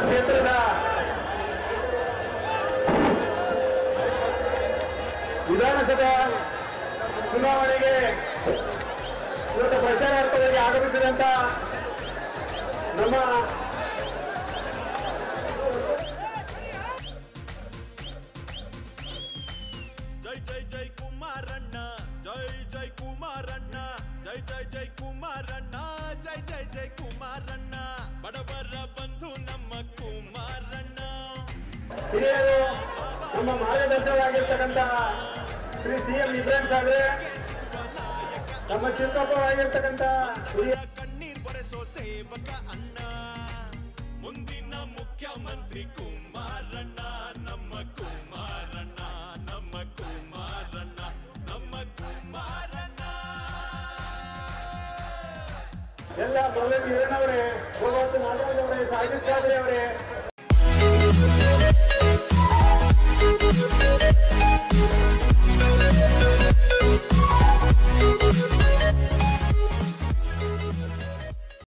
ಕ್ಷೇತ್ರದ ವಿಧಾನಸಭಾ ಚುನಾವಣೆಗೆ ಇವತ್ತು ಪ್ರಚಾರಾರ್ಥವಾಗಿ ಆಗಮಿಸಿದಂತ ನಮ್ಮ ಜೈ ಜೈ ಜೈ ಕುಮಾರಣ್ಣ ಜೈ ಜೈ ಕುಮಾರಣ್ಣ ಜೈ ಜೈ ಜೈ ಕುಮಾರಣ್ಣ ಜೈ ಜೈ ಜೈ ಕುಮಾರಣ್ಣ ಬಡವರ ಬಂಧು ನಮ್ಮ ಕುಮಾರಣ್ಣ ಹಿರಿಯರು ನಮ್ಮ ಮಾರ್ಗದರ್ಶಕರಾಗಿರ್ತಕ್ಕಂಥ ಶ್ರೀ ಸಿ ಎಂ ಇಬ್ರಾಹಿಂ ಸಾಹೇಬ್ರೆ ನಮ್ಮ ಚಿಕ್ಕಪ್ಪರಾಗಿರ್ತಕ್ಕಂಥ ಹಿರಿಯ ಕಣ್ಣೀರ್ ಬರೆಸೋ ಸೇವಕ ಅಣ್ಣ ಮುಂದಿನ ಮುಖ್ಯಮಂತ್ರಿ ಕುಮಾರಣ್ಣ ನಮ್ಮ ಕುಮಾರಣ್ಣ ನಮ್ಮ ಕುಮಾರಣ್ಣ ನಮ್ಮ ಕುಮಾರಣ್ಣ ಎಲ್ಲ ಪ್ರೊಫೆಸರ್ ಹಿರಣ್ಣವರೇ ಭಗವಂತ ನಾಗರಾಜ್ ಅವರೇ ಸಾಹಿತ್ಯ ಅವರೇ